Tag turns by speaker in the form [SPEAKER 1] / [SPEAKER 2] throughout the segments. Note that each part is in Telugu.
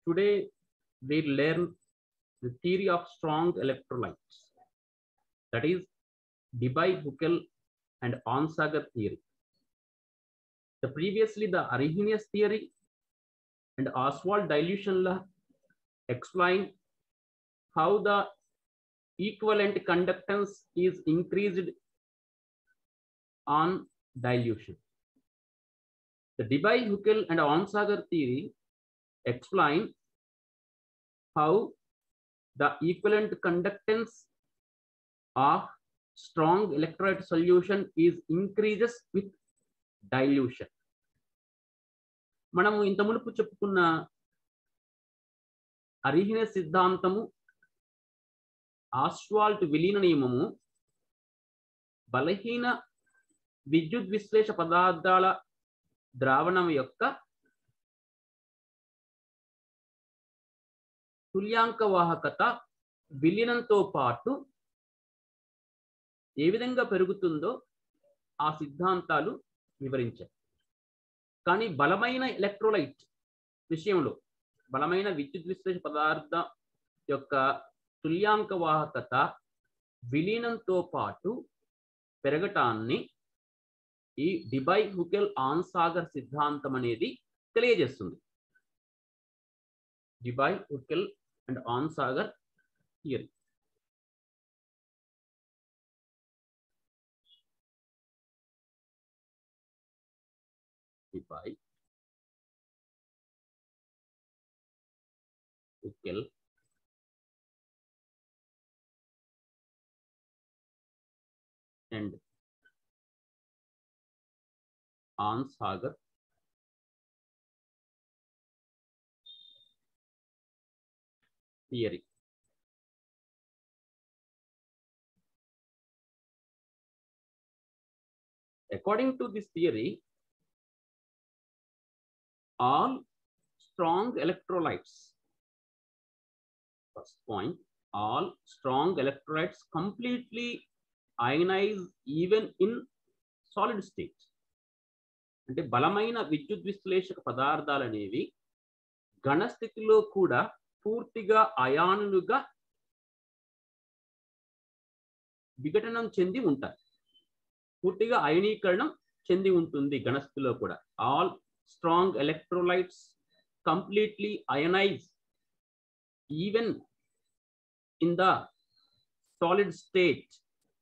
[SPEAKER 1] today we learn the theory of strong electrolytes. That is Debye-Huckel and Onsager theory. The previously the Arrhenius theory and Oswald dilution law explain how the equivalent conductance is increased on dilution. The Debye-Huckel and Onsager theory explain how the equivalent conductance of strong electrolyte solution is increases with dilution. మనము ఇంత మునుపు చెప్పుకున్న అరిహిన సిద్ధాంతము ఆస్వాల్ట్ విలీన నియమము బలహీన విద్యుత్ విశ్లేష పదార్థాల ద్రావణం యొక్క తుల్యాంక వాహకత విలీనంతో పాటు ఏ విధంగా పెరుగుతుందో ఆ సిద్ధాంతాలు వివరించాయి కానీ బలమైన ఎలక్ట్రోలైట్ విషయంలో బలమైన విద్యుత్ విశ్లేష పదార్థ యొక్క తుల్యాంక వాహకత విలీనంతో పాటు పెరగటాన్ని ఈ డిబై హుకెల్ ఆన్సాగర్ సిద్ధాంతం అనేది తెలియజేస్తుంది Debye Huckel and Onsager theory Debye Huckel and Anshagar theory. According to this theory, all strong electrolytes, first point, all strong electrolytes completely ionize even in solid state. అంటే బలమైన విద్యుత్ విశ్లేషక పదార్థాలు అనేవి ఘనస్థితిలో కూడా పూర్తిగా అయానులుగా విఘటనం చెంది ఉంటాయి పూర్తిగా అయనీకరణం చెంది ఉంటుంది ఘనస్థితిలో కూడా all strong electrolytes completely ionize even in the solid state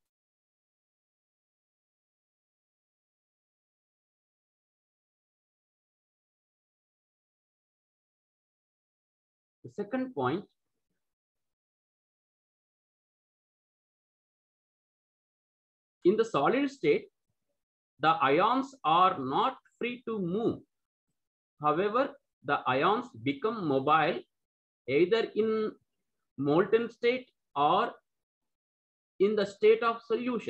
[SPEAKER 1] The second point, in the solid state, the ions are not free to move. However, the ions become mobile either in molten state or in the state of solution.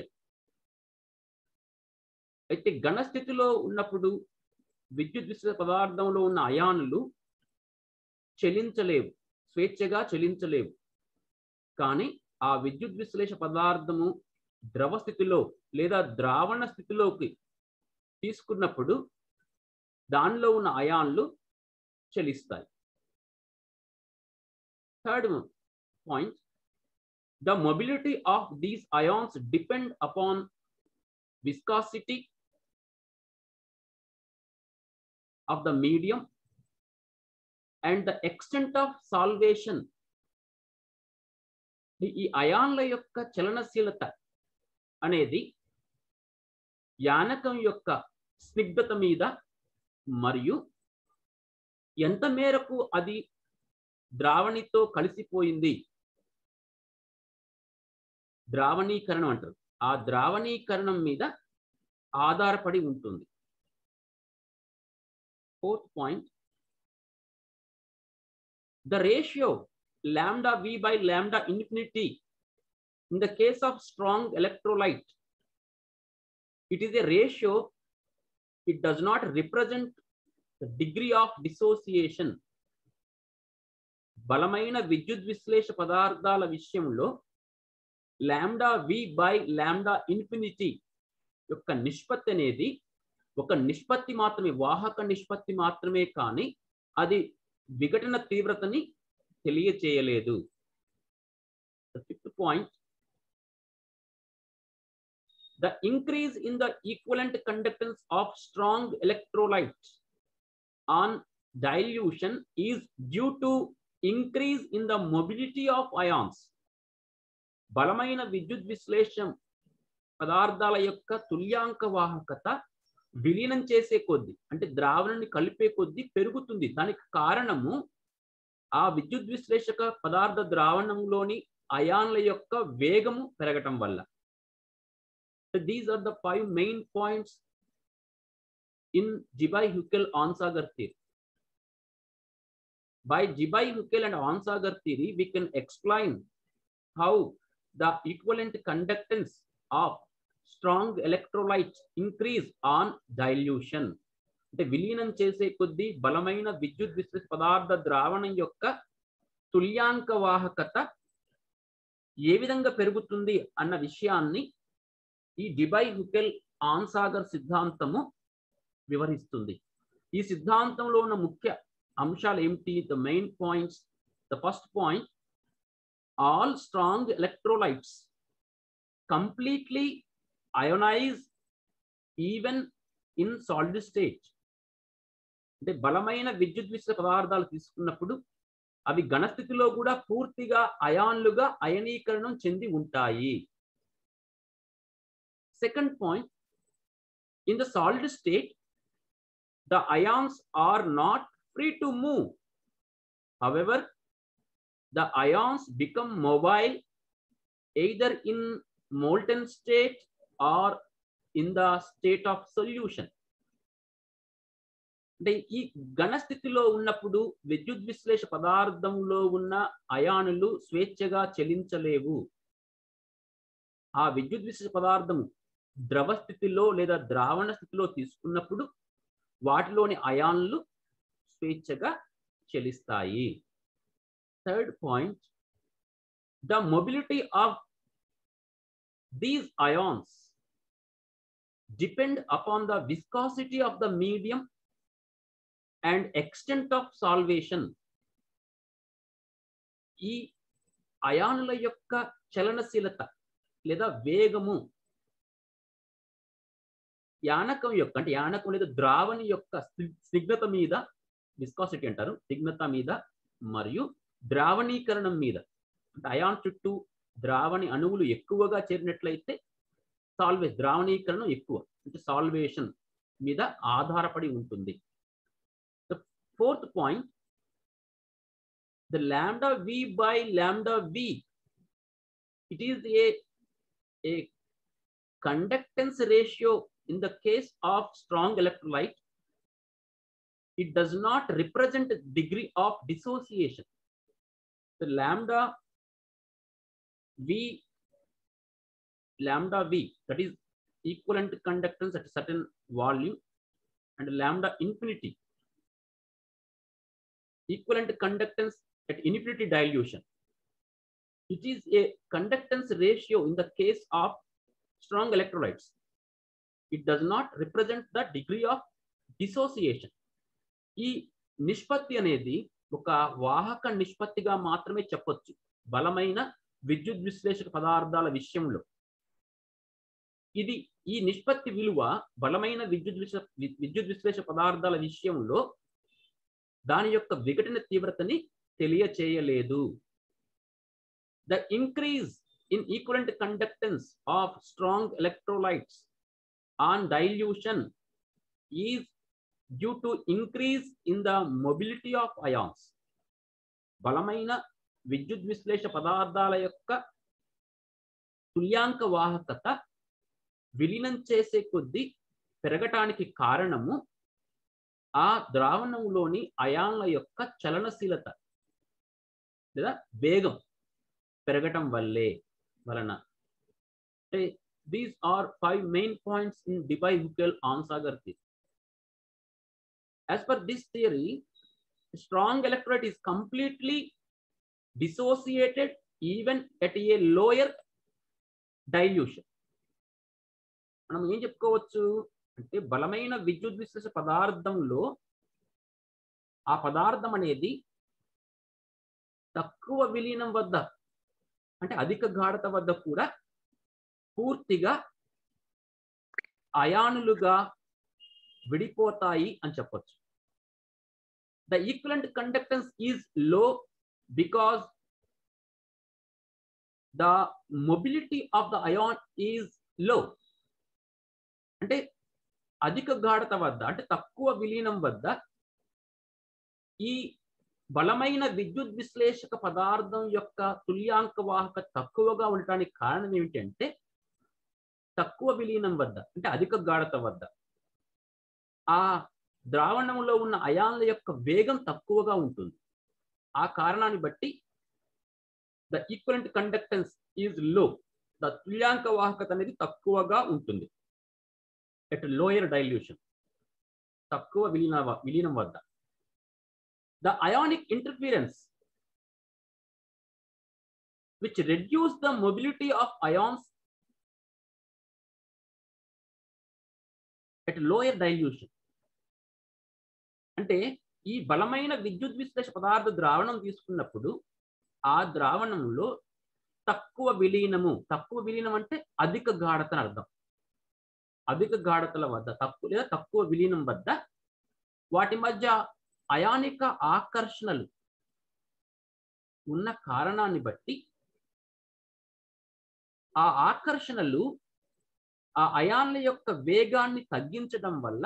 [SPEAKER 1] అయితే ఘన స్థితిలో ఉన్నప్పుడు విద్యుత్ విశ్వ పదార్థంలో ఉన్న అయానులు చలించలేవు స్వేచ్ఛగా చలించలేవు కానీ ఆ విద్యుత్ విశ్లేష పదార్థము ద్రవ స్థితిలో లేదా ద్రావణ స్థితిలోకి తీసుకున్నప్పుడు దానిలో ఉన్న అయాన్లు చలిస్తాయి third point the mobility of these ions depend upon viscosity of the medium and the extent of solvation ఈ అయాన్ల యొక్క చలనశీలత అనేది యానకం యొక్క స్నిగ్ధత మీద మరియు ఎంత మేరకు అది ద్రావణితో కలిసిపోయింది ద్రావణీకరణం అంటారు ఆ ద్రావణీకరణం మీద ఆధారపడి ఉంటుంది fourth point the ratio lambda v by lambda infinity in the case of strong electrolyte it is a ratio it does not represent the degree of dissociation బలమైన విద్యుత్ విశ్లేష పదార్థాల విషయంలో lambda V by lambda infinity యొక్క నిష్పత్తి అనేది ఒక నిష్పత్తి మాత్రమే వాహక నిష్పత్తి మాత్రమే కానీ అది విఘటన తీవ్రతని తెలియచేయలేదు fifth point the increase in the equivalent conductance of strong electrolytes on dilution is due to increase in the mobility of ions బలమైన విద్యుత్ విశ్లేషం పదార్థాల యొక్క తుల్యాంక వాహకత విలీనం చేసే కొద్ది అంటే ద్రావణాన్ని కలిపే కొద్ది పెరుగుతుంది దానికి కారణము ఆ విద్యుత్ విశ్లేషక పదార్థ ద్రావణంలోని అయాన్ల యొక్క వేగము పెరగటం వల్ల these are the five main points in Jibai-Huckel Onsager theory. By Jibai-Huckel and Onsager theory, we can explain how the equivalent conductance of strong electrolytes increase on dilution. అంటే విలీనం చేసే కొద్దీ బలమైన విద్యుత్ విశ్లేష పదార్థ ద్రావణం యొక్క తుల్యాంక వాహకత ఏ విధంగా పెరుగుతుంది అన్న విషయాన్ని ఈ డిబై హుకెల్ ఆన్సాగర్ సిద్ధాంతము వివరిస్తుంది ఈ సిద్ధాంతంలో ఉన్న ముఖ్య అంశాలు ఏమిటి the main points the first point all strong electrolytes completely ionize even in solid state అంటే బలమైన విద్యుత్ విశ్వ పదార్థాలు తీసుకున్నప్పుడు అవి ఘనస్థితిలో కూడా పూర్తిగా అయాన్లుగా అయనీకరణం చెంది ఉంటాయి Second point, in the solid state, the ions are not free to move. However, the ions become mobile either in molten state or in the state of solution. అంటే ఈ ఘనస్థితిలో ఉన్నప్పుడు విద్యుత్ విశ్లేష పదార్థంలో ఉన్న అయానులు స్వేచ్ఛగా చెలించలేవు ఆ విద్యుత్ విశ్లేష పదార్థము ద్రవ స్థితిలో లేదా ద్రావణ స్థితిలో తీసుకున్నప్పుడు వాటిలోని అయాన్లు స్వేచ్ఛగా చెలిస్తాయి third point the mobility of these ions depend upon the viscosity of the medium and extent of solvation ఈ అయానుల యొక్క చలనశీలత లేదా వేగము యానకం యొక్క అంటే యానకం లేదా ద్రావణి యొక్క స్నిగ్ధత మీద విస్కాసిటీ అంటారు స్నిగ్ధత మీద మరియు ద్రావణీకరణం మీద అంటే అయాన్ చుట్టూ ద్రావణి అణువులు ఎక్కువగా చేరినట్లయితే సాల్వే ద్రావణీకరణం ఎక్కువ అంటే సాల్వేషన్ మీద ఆధారపడి ఉంటుంది ద ఫోర్త్ పాయింట్ ద ల్యాండా V by lambda V it is a a conductance ratio in the case of strong electrolyte, it does not represent degree of dissociation. The lambda V, lambda V, that is equivalent conductance at a certain volume, and lambda infinity, equivalent conductance at infinity dilution. It is a conductance ratio in the case of strong electrolytes. It does not represent the degree of dissociation. ఈ నిష్పత్తి అనేది ఒక వాహక నిష్పత్తిగా మాత్రమే చెప్పొచ్చు బలమైన విద్యుత్ విశ్లేషక పదార్థాల విషయంలో ఇది ఈ నిష్పత్తి విలువ బలమైన విద్యుత్ విశ్వ విద్యుత్ విశ్లేష పదార్థాల విషయంలో దాని యొక్క విఘటన తీవ్రతని తెలియచేయలేదు the increase in equivalent conductance of strong electrolytes on dilution is due to increase in the mobility of ions. బలమైన విద్యుత్ విశ్లేష పదార్థాల యొక్క తుల్యాంక వాహకత విలీనం చేసే కొద్దీ పెరగటానికి కారణము ఆ ద్రావణంలోని అయాన్ల యొక్క చలనశీలత లేదా వేగం పెరగటం వల్లే వలన అంటే these are five main points in Debye Huckel Onsager theory as per this theory strong electrolyte is completely dissociated even at a lower dilution మనం ఏం చెప్పుకోవచ్చు అంటే బలమైన విద్యుత్ విశ్లేష పదార్థంలో ఆ పదార్థం అనేది తక్కువ విలీనం వద్ద అంటే అధిక గాఢత వద్ద కూడా పూర్తిగా అయానులుగా విడిపోతాయి అని చెప్పొచ్చు the equivalent conductance is low because the mobility of the ion is low అంటే అధిక గాఢత వద్ద అంటే తక్కువ విలీనం వద్ద ఈ బలమైన విద్యుత్ విశ్లేషక పదార్థం యొక్క తుల్యాంక వాహక తక్కువగా ఉండటానికి కారణం ఏమిటంటే తక్కువ విలీనం వద్ద అంటే అధిక గాఢత వద్ద ఆ ద్రావణంలో ఉన్న అయాన్ల యొక్క వేగం తక్కువగా ఉంటుంది ఆ కారణాన్ని బట్టి the equivalent conductance is low the తుల్యాంక వాహకత అనేది తక్కువగా ఉంటుంది ఎట్ లోయర్ డైల్యూషన్ తక్కువ విలీన విలీనం వద్ద the ionic interference which reduce the mobility of ions at lower dilution అంటే ఈ బలమైన విద్యుత్ విశ్లేష పదార్థ ద్రావణం తీసుకున్నప్పుడు ఆ ద్రావణంలో తక్కువ విలీనము తక్కువ విలీనం అంటే అధిక గాఢత అని అర్థం అధిక గాఢతల వద్ద తక్కువ లేదా తక్కువ విలీనం వద్ద వాటి మధ్య అయానిక ఆకర్షణలు ఉన్న కారణాన్ని బట్టి ఆ ఆకర్షణలు ఆ అయాన్ల యొక్క వేగాన్ని తగ్గించడం వల్ల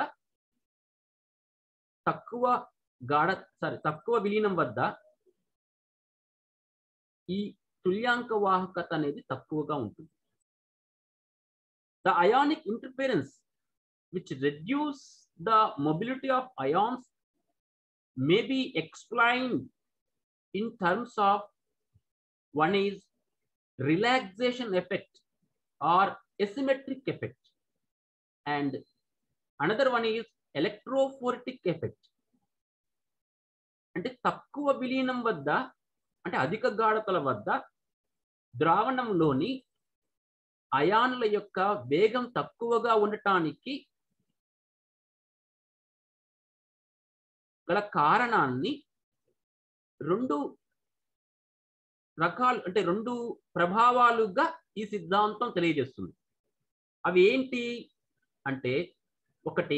[SPEAKER 1] తక్కువ గాఢ సారీ తక్కువ విలీనం వద్ద ఈ తుల్యాంక వాహకత అనేది తక్కువగా ఉంటుంది the ionic interference which reduce the mobility of ions may be explained in terms of one is relaxation effect or asymmetric effect and another one is electrophoretic effect అంటే తక్కువ విలీనం వద్ద అంటే అధిక గాఢతల వద్ద ద్రావణంలోని అయాన్ల యొక్క వేగం తక్కువగా ఉండటానికి గల కారణాన్ని రెండు రకాలు అంటే రెండు ప్రభావాలుగా ఈ సిద్ధాంతం తెలియజేస్తుంది అవి ఏంటి అంటే ఒకటి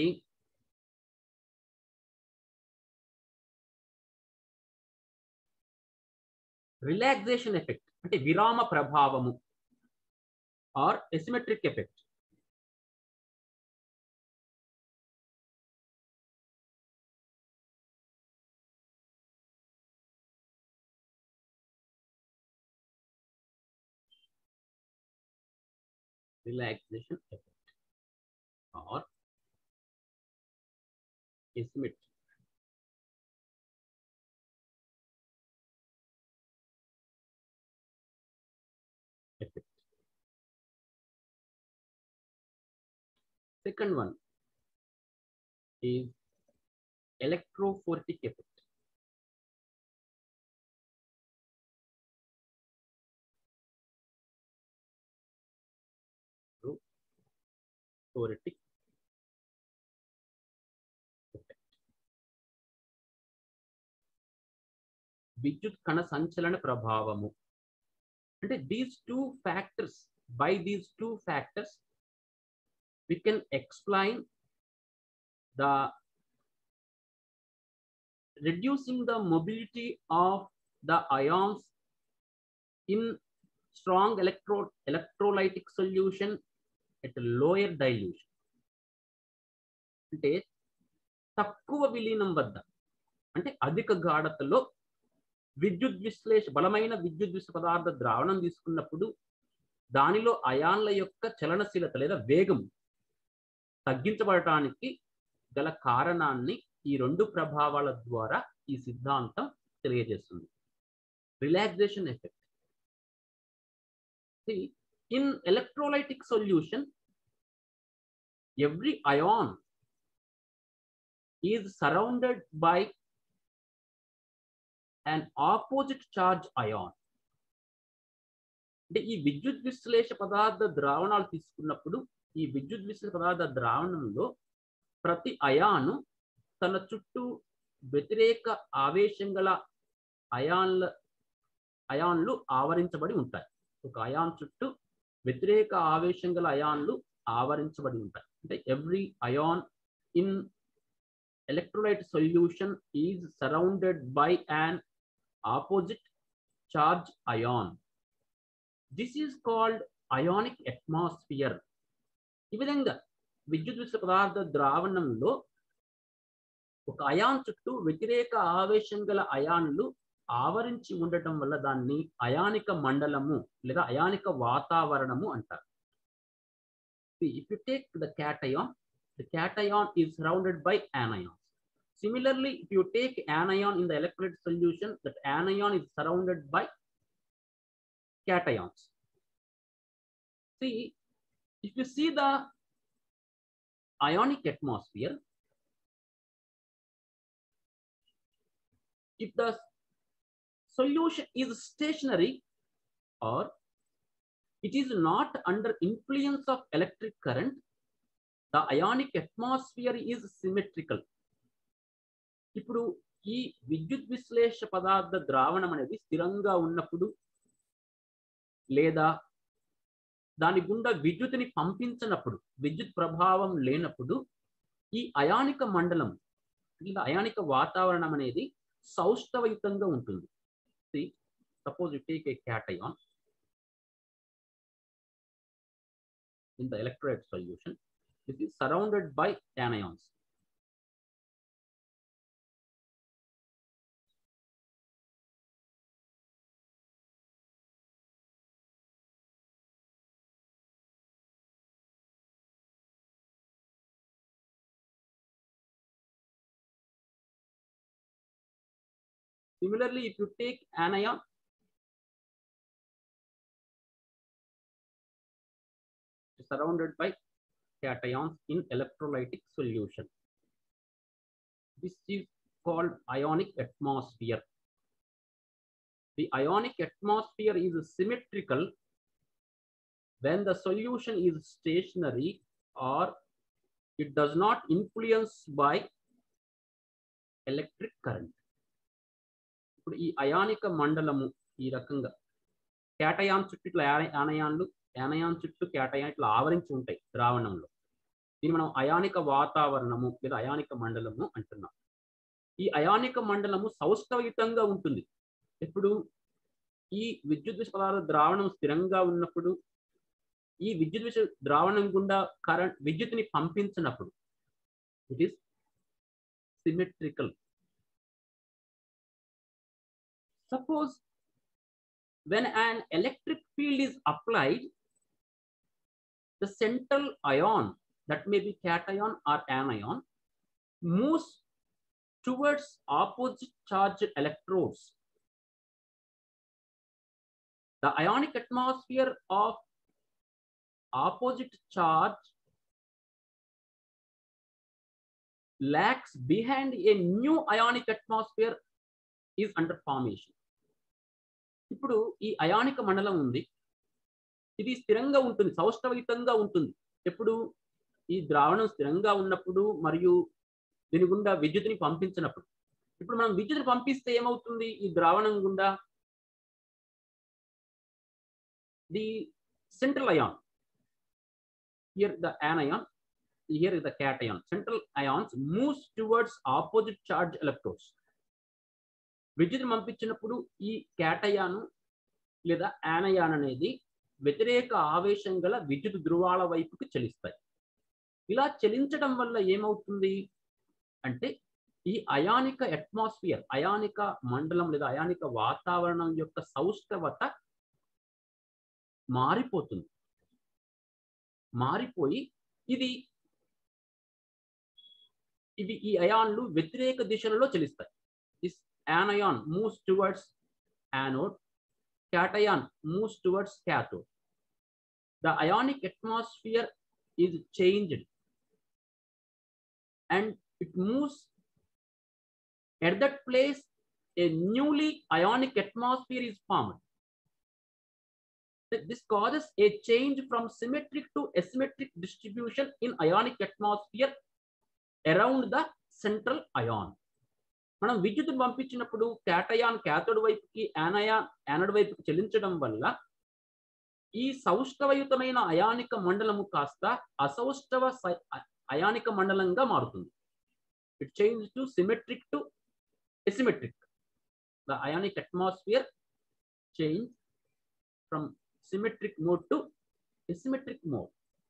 [SPEAKER 1] రిలాక్సేషన్ ఎఫెక్ట్ అంటే విరామ ప్రభావము or asymmetric effect relaxation effect or asymmetry. Effect. Second one is electrophoretic effect. Phoretic effect. విద్యుత్ కణ సంచలన ప్రభావము అంటే these two factors by these two factors we can explain the reducing the mobility of the ions in strong electro electrolytic solution at lower dilution అంటే తక్కువ విలీనం వద్ద అంటే అధిక గాఢతలో విద్యుత్ విశ్లేష బలమైన విద్యుత్ విశ్లేష పదార్థ ద్రావణం తీసుకున్నప్పుడు దానిలో అయాన్ల యొక్క చలనశీలత లేదా వేగం తగ్గించబడటానికి గల కారణాన్ని ఈ రెండు ప్రభావాల ద్వారా ఈ సిద్ధాంతం తెలియజేస్తుంది relaxation effect in electrolytic solution every ion is surrounded by an opposite charge ion అంటే ఈ విద్యుత్ విశ్లేష పదార్థ ద్రావణాలు తీసుకున్నప్పుడు ఈ విద్యుత్ విశ్లేష పదార్థ ద్రావణంలో ప్రతి అయాను తన చుట్టూ వ్యతిరేక ఆవేశం గల అయాన్ల అయాన్లు ఆవరించబడి ఉంటాయి ఒక అయాన్ చుట్టూ వ్యతిరేక ఆవేశం గల అయాన్లు ఆవరించబడి ఉంటాయి అంటే every ion in electrolyte solution is surrounded by an opposite charge ion this is called ionic atmosphere ఈ విధంగా విద్యుత్ విశ్వ పదార్థ ద్రావణంలో ఒక అయాన్ చుట్టూ వ్యతిరేక ఆవేశం గల అయాన్లు ఆవరించి ఉండటం వల్ల దాన్ని అయానిక మండలము లేదా అయానిక వాతావరణము అంటారు if you take the cation the cation is surrounded by anions similarly if you take anion in the electrolyte solution that anion is surrounded by cations see if you see the ionic atmosphere if the solution is stationary or it is not under influence of electric current the ionic atmosphere is symmetrical ఇప్పుడు ఈ విద్యుత్ విశ్లేష పదార్థ ద్రావణం అనేది స్థిరంగా ఉన్నప్పుడు లేదా దాని గుండా విద్యుత్తుని పంపించినప్పుడు విద్యుత్ ప్రభావం లేనప్పుడు ఈ అయానిక మండలం లేదా అయానిక వాతావరణం అనేది సౌష్ఠవయుతంగా ఉంటుంది suppose you take a cation in the electrolyte solution. It is surrounded by anions. Similarly, if you take anion, surrounded by cations in electrolytic solution. This is called ionic atmosphere. The ionic atmosphere is symmetrical when the solution is stationary or it does not influence by electric current. ఇప్పుడు ఈ అయానిక మండలము ఈ రకంగా కేటయాన్ చుట్టూ ఇట్లా యానయాన్లు యానయాన్ చుట్టూ కేటయాన్ ఇట్లా ఆవరించి ఉంటాయి ద్రావణంలో దీన్ని మనం అయానిక వాతావరణము లేదా అయానిక మండలము అంటున్నాం ఈ అయానిక మండలము సౌష్ఠవయుతంగా ఉంటుంది ఎప్పుడు ఈ విద్యుత్ విష పదార్థ ద్రావణం స్థిరంగా ఉన్నప్పుడు ఈ విద్యుత్ విష ద్రావణం గుండా కరెంట్ విద్యుత్ని పంపించినప్పుడు it is symmetrical suppose when an electric field is applied, the central ion, that may be cation or anion, moves towards opposite charged electrodes. The ionic atmosphere of opposite charge lags behind a new ionic atmosphere is under formation. ఇప్పుడు ఈ అయానిక మండలం ఉంది ఇది స్థిరంగా ఉంటుంది సౌష్ఠవయుతంగా ఉంటుంది ఎప్పుడు ఈ ద్రావణం స్థిరంగా ఉన్నప్పుడు మరియు దీని గుండా విద్యుత్ని పంపించినప్పుడు ఇప్పుడు మనం విద్యుత్ని పంపిస్తే ఏమవుతుంది ఈ ద్రావణం గుండా the central ion here the anion here is the cation central ions moves towards opposite charge electrodes విద్యుత్ని పంపించినప్పుడు ఈ క్యాటయాను లేదా యానయాన్ అనేది వ్యతిరేక ఆవేశం గల విద్యుత్ ధృవాల వైపుకి చలిస్తాయి ఇలా చలించడం వల్ల ఏమవుతుంది అంటే ఈ అయానిక అట్మాస్ఫియర్ అయానిక మండలం లేదా అయానిక వాతావరణం యొక్క సౌష్ఠవత మారిపోతుంది మారిపోయి ఇది ఇవి ఈ అయాన్లు వ్యతిరేక దిశలలో చలిస్తాయి this anion moves towards anode, cation moves towards cathode. The ionic atmosphere is changed and it moves at that place a newly ionic atmosphere is formed. This causes a change from symmetric to asymmetric distribution in ionic atmosphere around the central ion. మనం విద్యుత్ పంపించినప్పుడు క్యాటయాన్ క్యాథోడ్ వైపుకి యానయాన్ యానడ్ వైపుకి చెల్లించడం వల్ల ఈ సౌష్ఠవయుతమైన అయానిక మండలము కాస్త అసౌష్ఠవ సై- అయానిక మండలంగా మారుతుంది it change to symmetric to asymmetric the ionic atmosphere change from symmetric mode to asymmetric mode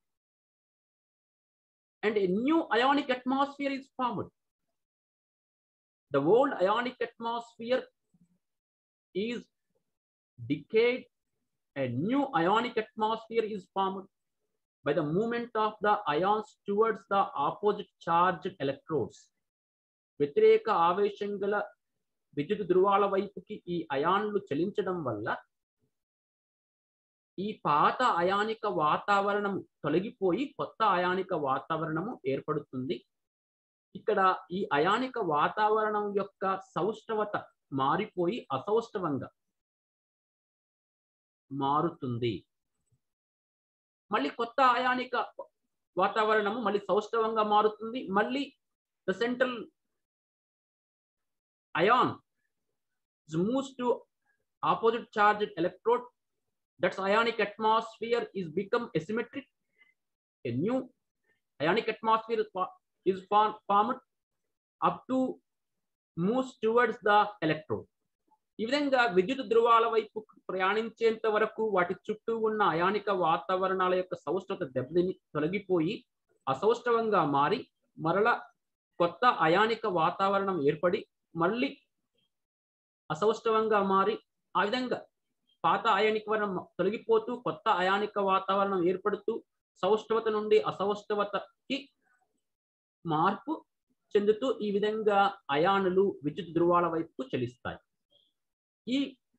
[SPEAKER 1] and a new ionic atmosphere is formed. The old ionic atmosphere is decayed, a new ionic atmosphere is formed by the movement of the ions towards the opposite charged electrodes. వ్యతిరేక ఆవేశం గల విద్యుత్ ధ్రువాల వైపుకి ఈ అయాన్లు చలించడం వల్ల ఈ పాత అయానిక వాతావరణము తొలగిపోయి కొత్త అయానిక వాతావరణము ఏర్పడుతుంది ఇక్కడ ఈ అయానిక వాతావరణం యొక్క సౌష్ఠవత మారిపోయి అసౌష్ఠవంగా మారుతుంది మళ్ళీ కొత్త అయానిక వాతావరణము మళ్ళీ సౌష్ఠవంగా మారుతుంది మళ్ళీ the central ion moves to opposite charge electrode that ionic atmosphere is become asymmetric. A new ionic atmosphere is, fo- is form- formed up to moves towards the electrode. ఈ విధంగా విద్యుత్ ధ్రువాల వైపు ప్రయాణించేంత వరకు వాటి చుట్టూ ఉన్న అయానిక వాతావరణాల యొక్క సౌష్ఠత దెబ్బతిని తొలగిపోయి అసౌష్ఠవంగా మారి మరల కొత్త అయానిక వాతావరణం ఏర్పడి మళ్ళీ అసౌష్ఠవంగా మారి ఆ విధంగా పాత అయానిక వరణం తొలగిపోతూ కొత్త అయానిక వాతావరణం ఏర్పడుతూ సౌష్ఠవత నుండి అసౌష్ఠవతకి మార్పు చెందుతూ ఈ విధంగా అయానులు విద్యుత్ ధ్రువాల వైపు చలిస్తాయి ఈ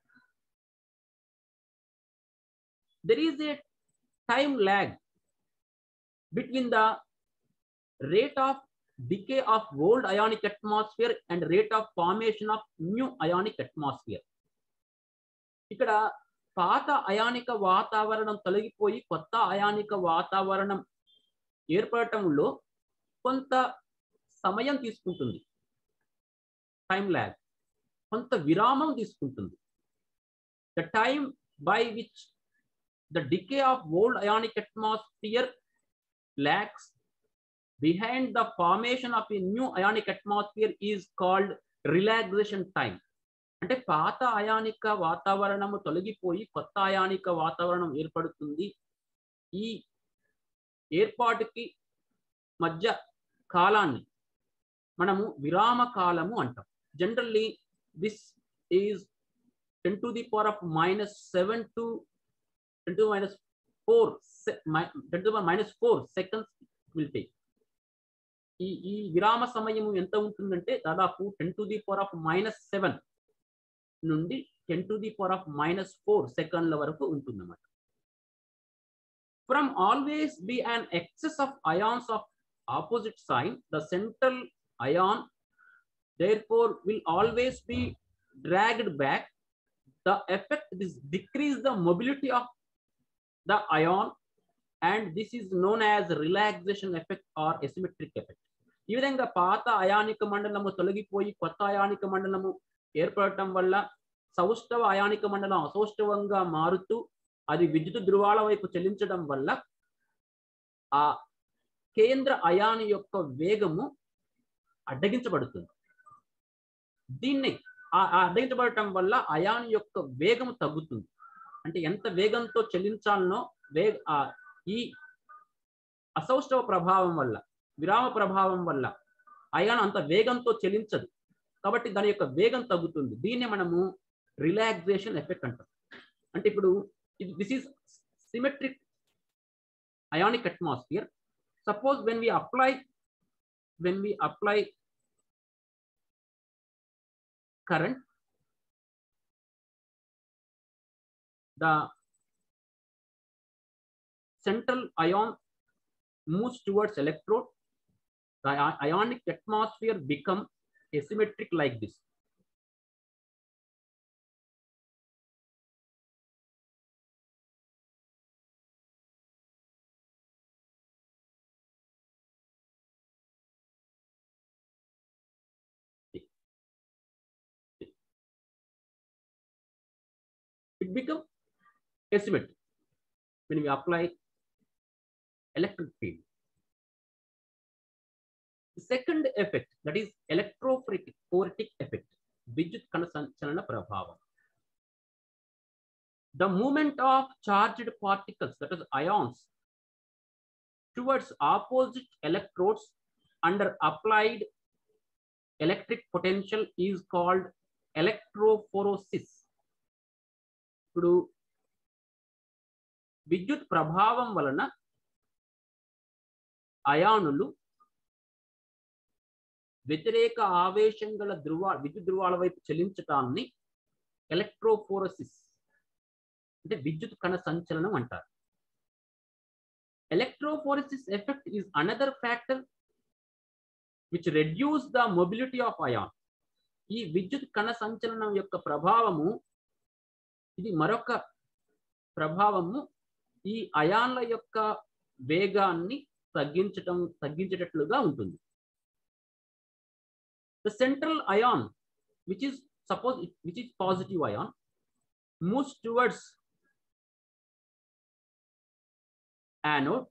[SPEAKER 1] there is a time lag between the rate of decay of old ionic atmosphere and rate of formation of new ionic atmosphere ఇక్కడ పాత అయానిక వాతావరణం తొలగిపోయి కొత్త అయానిక వాతావరణం ఏర్పడటంలో కొంత సమయం తీసుకుంటుంది టైం ల్యాగ్ కొంత విరామం తీసుకుంటుంది the time by which the decay of old ionic atmosphere lags behind the formation of a new ionic atmosphere is called relaxation time అంటే పాత అయానిక వాతావరణము తొలగిపోయి కొత్త అయానిక వాతావరణం ఏర్పడుతుంది ఈ ఏర్పాటుకి మధ్య కాలాన్ని మనము విరామ కాలము అంటాం generally this is ten to the power of minus seven to ten to minus four ten to minus four seconds will take ఈ ఈ విరామ సమయం ఎంత ఉంటుందంటే దాదాపు ten to the power of minus seven నుండి ten to the power of minus four సెకండ్ల వరకు ఉంటుందన్నమాట from always be an excess of ions of opposite sign the central ion therefore will always be dragged back the effect is decrease the mobility of the ion and this is known as relaxation effect or asymmetric effect ఈ విధంగా పాత అయానిక మండలము తొలగిపోయి కొత్త అయానిక మండలము ఏర్పడటం వల్ల సౌష్ఠవ అయానిక మండలం అసౌష్ఠవంగా మారుతూ అది విద్యుత్ ధ్రువాల వైపు చెల్లించడం వల్ల ఆ కేంద్ర అయాని యొక్క వేగము అడ్డగించబడుతుంది దీన్ని ఆ ఆ అడ్డగించబడటం వల్ల అయాన్ యొక్క వేగం తగ్గుతుంది అంటే ఎంత వేగంతో చెల్లించాలనో వేగ ఆ ఈ అసౌష్ఠవ ప్రభావం వల్ల విరామ ప్రభావం వల్ల అయాన్ అంత వేగంతో చెల్లించదు కాబట్టి దాని యొక్క వేగం తగ్గుతుంది దీన్ని మనము రిలాక్సేషన్ ఎఫెక్ట్ అంటాం అంటే ఇప్పుడు this is symmetric ionic atmosphere suppose when we apply when we apply current the central ion moves towards electrode the ionic atmosphere become asymmetric like this become asymmetric when we apply electric field. The second effect, that is electrophoretic effect, విద్యుత్ కణ సంచలన ప్రభావం. The movement of charged particles, that is ions, towards opposite electrodes under applied electric potential is called electrophoresis. ఇప్పుడు విద్యుత్ ప్రభావం వలన అయానులు వ్యతిరేక ఆవేశం గల ధృవ విద్యుత్ ధృవాల వైపు చెలించటాన్ని ఎలక్ట్రోఫోరసిస్ అంటే విద్యుత్ కణ సంచలనం అంటారు electrophoresis effect is another factor which reduce the mobility of ion ఈ విద్యుత్ కణ సంచలనం యొక్క ప్రభావము ఇది మరొక ప్రభావము ఈ అయాన్ల యొక్క వేగాన్ని తగ్గించటం తగ్గించేటట్లుగా ఉంటుంది the central ion which is suppose which is positive ion moves towards anode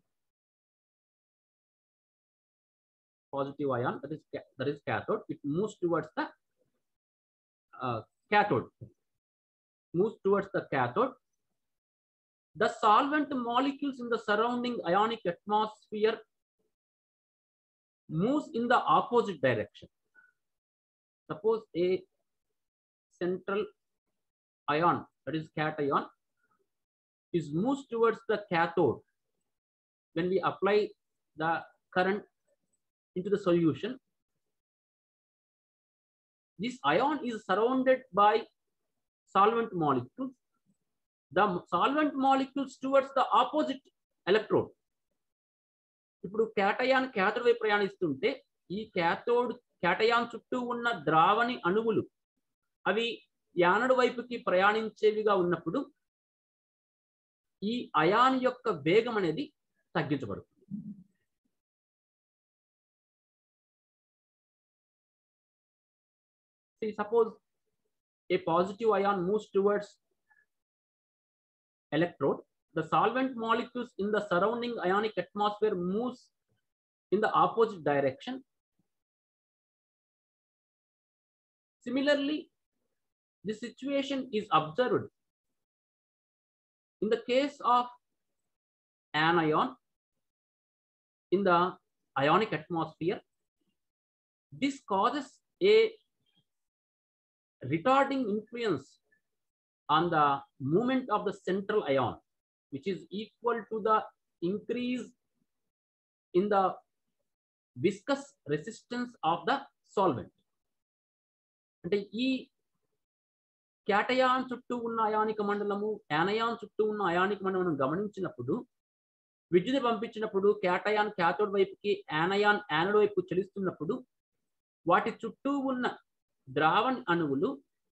[SPEAKER 1] positive ion that is that is cathode it moves towards the uh, cathode moves towards the cathode the solvent molecules in the surrounding ionic atmosphere moves in the opposite direction suppose a central ion that is cation is moves towards the cathode when we apply the current into the solution. This ion is surrounded by solvent molecules. The solvent molecules towards the opposite electrode. ఇప్పుడు క్యాటయాన్ క్యాథోడ్ వైపు ప్రయాణిస్తుంటే ఈ క్యాథోడ్ క్యాటయాన్ చుట్టూ ఉన్న ద్రావణి అణువులు అవి యానడు వైపుకి ప్రయాణించేవిగా ఉన్నప్పుడు ఈ అయాన్ యొక్క వేగం అనేది తగ్గించబడుతుంది See, suppose a positive ion moves towards electrode, the solvent molecules in the surrounding ionic atmosphere moves in the opposite direction. Similarly, this situation is observed in the case of anion in the ionic atmosphere. This causes a retarding influence on the movement of the central ion, which is equal to the increase in the viscous resistance of the solvent. అంటే ఈ క్యాటయాన్ చుట్టూ ఉన్న అయానిక మండలము యానయాన్ చుట్టూ ఉన్న అయానిక మండలం గమనించినప్పుడు విద్యుత్ పంపించినప్పుడు క్యాటయాన్ క్యాథోడ్ వైపుకి యానయాన్ యానడ్ వైపు చలిస్తున్నప్పుడు వాటి చుట్టూ ఉన్న ద్రావణ అణువులు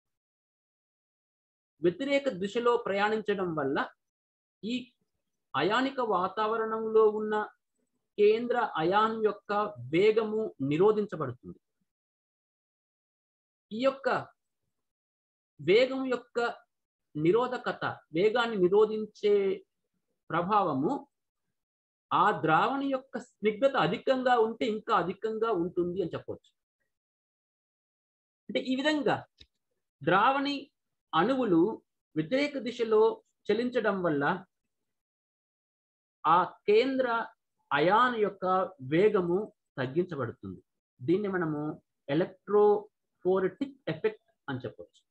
[SPEAKER 1] వ్యతిరేక దిశలో ప్రయాణించడం వల్ల ఈ అయానిక వాతావరణంలో ఉన్న కేంద్ర అయాన్ యొక్క వేగము నిరోధించబడుతుంది ఈ యొక్క వేగం యొక్క నిరోధకత వేగాన్ని నిరోధించే ప్రభావము ఆ ద్రావణి యొక్క స్నిగ్ధత అధికంగా ఉంటే ఇంకా అధికంగా ఉంటుంది అని చెప్పవచ్చు అంటే ఈ విధంగా ద్రావణి అణువులు వ్యతిరేక దిశలో చలించడం వల్ల ఆ కేంద్ర అయాన్ యొక్క వేగము తగ్గించబడుతుంది దీన్ని మనము ఎలక్ట్రోఫోరెటిక్ ఎఫెక్ట్ అని చెప్పవచ్చు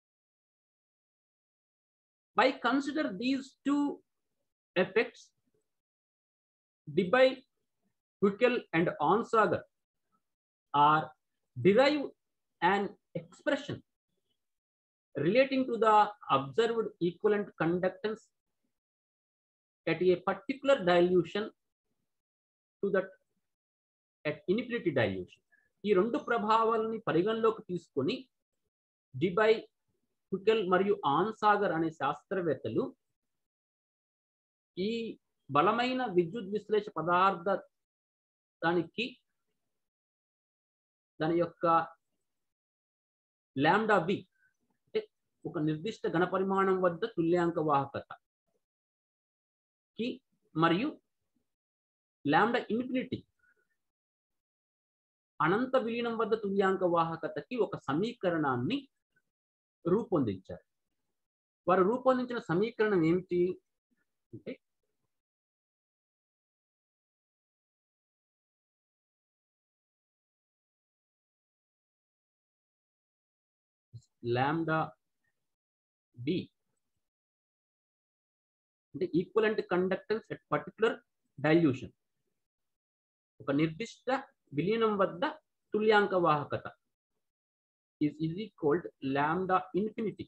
[SPEAKER 1] by consider these two effects Debye, Huckel, and Onsager are derive an expression relating to the observed equivalent conductance at a particular dilution to that at infinity dilution. ఈ రెండు ప్రభావాలని పరిగణలోకి తీసుకొని డిబై హుకెల్ మరియు ఆన్సాగర్ అనే శాస్త్రవేత్తలు ఈ బలమైన విద్యుత్ విశ్లేష పదార్థ దానికి దాని యొక్క ల్యాండా వి అంటే ఒక నిర్దిష్ట ఘనపరిమాణం వద్ద తుల్యాంక వాహకత కి మరియు లాంబ్డా ఇన్ఫినిటీ అనంత విలీనం వద్ద తుల్యాంక వాహకతకి ఒక సమీకరణాన్ని రూపొందించారు వారు రూపొందించిన సమీకరణం ఏమిటి అంటే లాంబ్డా బి అంటే equivalent conductance at particular dilution ఒక నిర్దిష్ట విలీనం వద్ద తుల్యాంక వాహకత is is equal to lambda infinity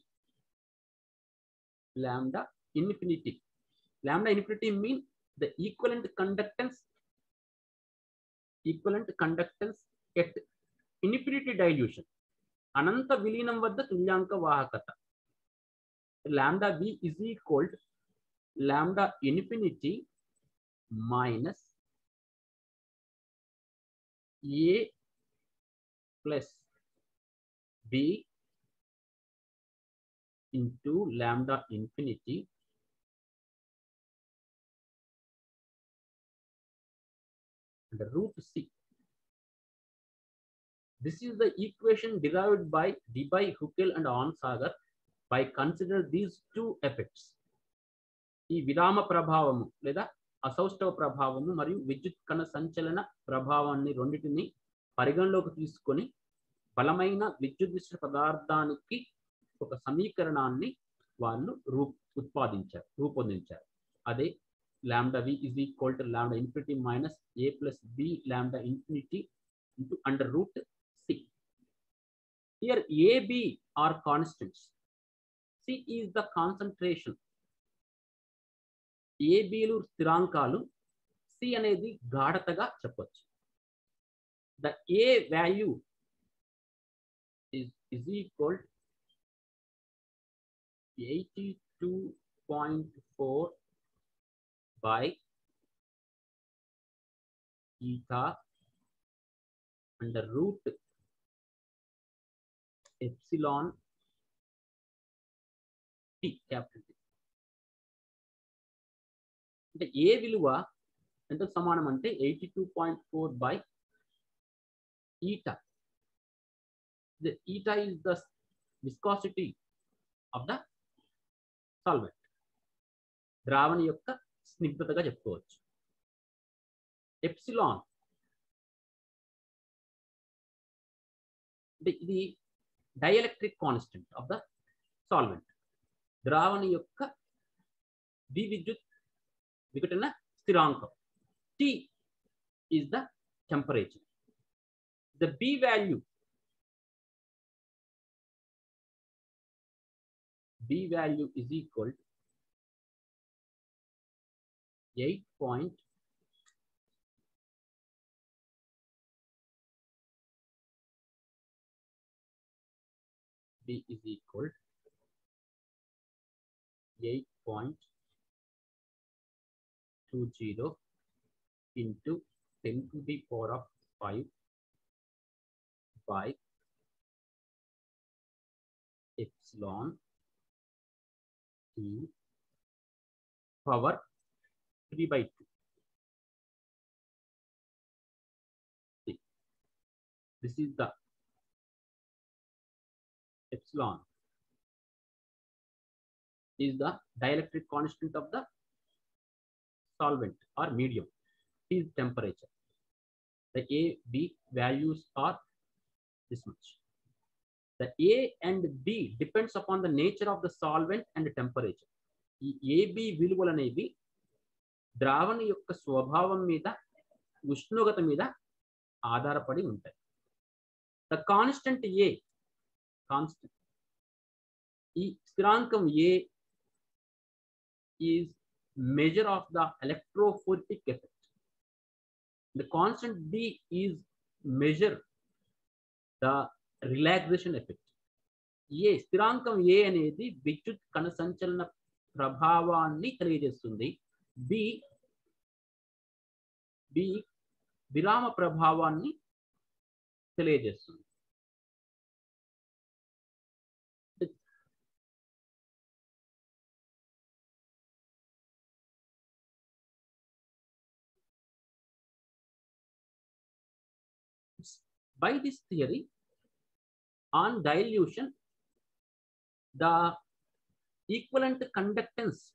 [SPEAKER 1] lambda infinity lambda infinity mean the equivalent conductance equivalent conductance at infinity dilution అనంత విలీనం వద్ద తుల్యాంక వాహకత lambda V is equal lambda infinity minus A plus B into lambda infinity and root c This is the equation derived by Debye, Huckel and Onsager by consider these two effects. ఈ విరామ ప్రభావము లేదా అసౌష్ఠవ ప్రభావము మరియు విద్యుత్ కణ సంచలన ప్రభావాన్ని రెండింటిని పరిగణలోకి తీసుకొని బలమైన విద్యుత్ మిశ్ర పదార్థానికి ఒక సమీకరణాన్ని వాళ్ళు రూ ఉత్పాదించారు రూపొందించారు అదే lambda V is equal to lambda infinity minus A plus B lambda infinity into under root C. Here A, B are constants. C is the concentration. A, B లు స్థిరాంకాలు C అనేది గాఢతగా చెప్పొచ్చు the A value is is equal eighty two point four by eta under root epsilon t capital T. అంటే ఏ విలువ ఎంత సమానం అంటే eighty two point four by eta the eta is the viscosity of the solvent ద్రావణి యొక్క స్నిగ్ధతగా చెప్పుకోవచ్చు ఎప్సిలాన్ అంటే ఇది dielectric constant of the solvent ద్రావణి యొక్క ద్వివిద్యుత్ విఘటన స్థిరాంకం T is the temperature the B value B value is equal eight point B is equal eight point two zero into ten to the power of five by epsilon t power three by two. See, this is the epsilon is the dielectric constant of the solvent or medium is temperature the a b values are this much the a and b depends upon the nature of the solvent and the temperature ఈ ఏబి విలువలు అనేవి ద్రావణి యొక్క స్వభావం మీద ఉష్ణోగ్రత మీద ఆధారపడి ఉంటాయి ద కాన్స్టెంట్ ఏ కాన్స్టెంట్ ఈ స్థిరాంకం A is measure of the electrophoretic effect. The constant B is measure the relaxation effect. A స్థిరాంకం ఏ అనేది విద్యుత్ కణ సంచలన ప్రభావాన్ని తెలియజేస్తుంది బి బి విరామ ప్రభావాన్ని తెలియజేస్తుంది By this theory, on dilution, the equivalent conductance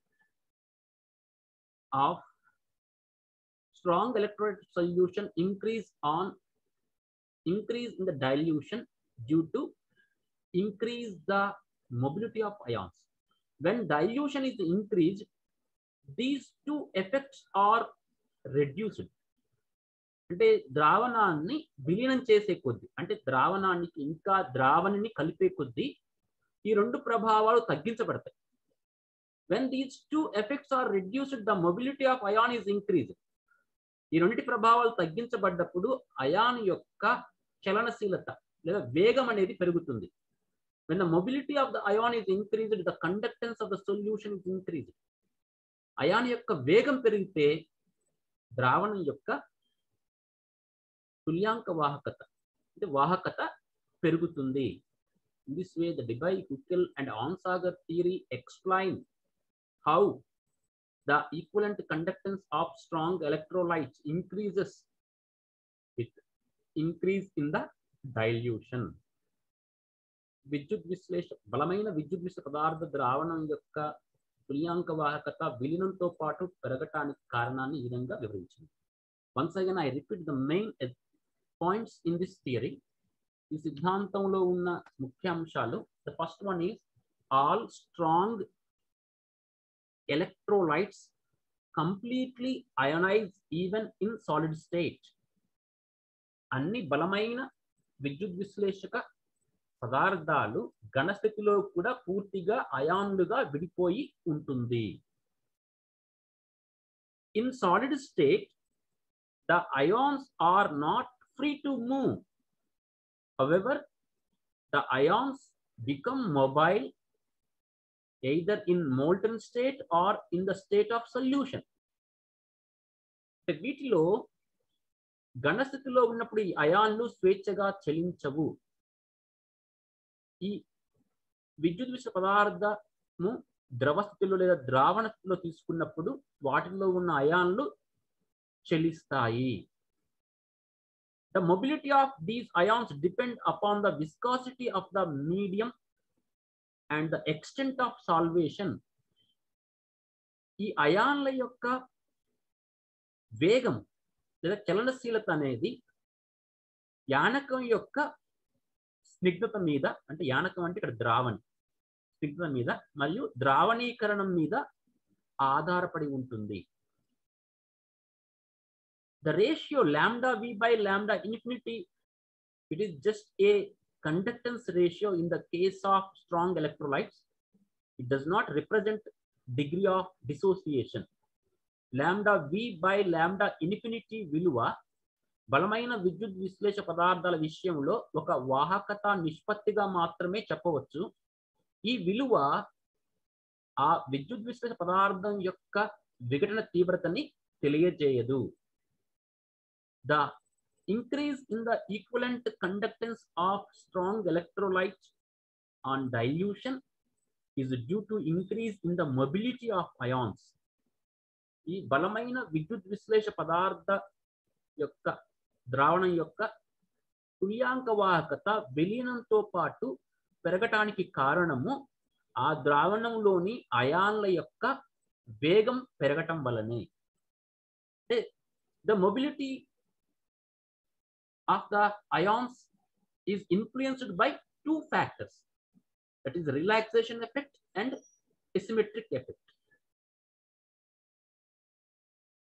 [SPEAKER 1] of strong electrolyte solution increase on increase in the dilution due to increase the mobility of ions. When dilution is increased, these two effects are reduced. అంటే ద్రావణాన్ని విలీనం చేసే కొద్దీ అంటే ద్రావణానికి ఇంకా ద్రావణిని కలిపే కొద్దీ ఈ రెండు ప్రభావాలు తగ్గించబడతాయి when these two effects are reduced the mobility of ion is increase ఈ రెండింటి ప్రభావాలు తగ్గించబడ్డప్పుడు అయాన్ యొక్క చలనశీలత లేదా వేగం అనేది పెరుగుతుంది when the mobility of the ion is increased the conductance of the solution is increase ion యొక్క వేగం పెరిగితే ద్రావణం యొక్క తుల్యాంక వాహకత అంటే వాహకత పెరుగుతుంది in this way the Debye Huckel and Onsager theory explain how the equivalent conductance of strong electrolytes increases with increase in the dilution. విద్యుత్ విశ్లేష బలమైన విద్యుత్ విశ్లేష పదార్థ ద్రావణం యొక్క తుల్యాంక వాహకత విలీనంతో పాటు పెరగటానికి కారణాన్ని ఈ విధంగా వివరించింది once again I repeat the main points in this theory ఈ సిద్ధాంతంలో ఉన్న ముఖ్య అంశాలు the first one is all strong electrolytes completely ionize even in solid state అన్ని బలమైన విద్యుత్ విశ్లేషక పదార్థాలు ఘనస్థితిలో కూడా పూర్తిగా అయాన్లుగా విడిపోయి ఉంటుంది in solid state the ions are not free to move however the ions become mobile either in molten state or in the state of solution. వీటిలో ఘనస్థితిలో ఉన్నప్పుడు ఈ అయాన్లు స్వేచ్ఛగా చలించవు ఈ విద్యుత్ విష పదార్థము ద్రవ స్థితిలో లేదా ద్రావణ స్థితిలో తీసుకున్నప్పుడు వాటిలో ఉన్న అయాన్లు చలిస్తాయి the mobility of these ions depend upon the viscosity of the medium and the extent of solvation ఈ అయాన్ల యొక్క వేగం లేదా చలనశీలత అనేది యానకం యొక్క స్నిగ్ధత మీద అంటే యానకం అంటే ఇక్కడ ద్రావణి స్నిగ్ధత మీద మరియు ద్రావణీకరణం మీద ఆధారపడి ఉంటుంది the ratio lambda V by lambda infinity it is just a conductance ratio in the case of strong electrolytes, it does not represent degree of dissociation. Lambda V by lambda infinity విలువ బలమైన విద్యుత్ విశ్లేష పదార్థాల విషయంలో ఒక వాహకత నిష్పత్తిగా మాత్రమే చెప్పవచ్చు ఈ విలువ ఆ విద్యుత్ విశ్లేష పదార్థం యొక్క విఘటన తీవ్రతని తెలియజేయదు the increase in the equivalent conductance of strong electrolytes on dilution is due to increase in the mobility of ions. ఈ బలమైన విద్యుత్ విశ్లేష పదార్థ యొక్క ద్రావణం యొక్క తుల్యాంక వాహకత విలీనంతో పాటు పెరగటానికి కారణము ఆ ద్రావణంలోని అయాన్ల యొక్క వేగం పెరగటం వలనే అంటే the mobility of the ions is influenced by two factors that is relaxation effect and asymmetric effect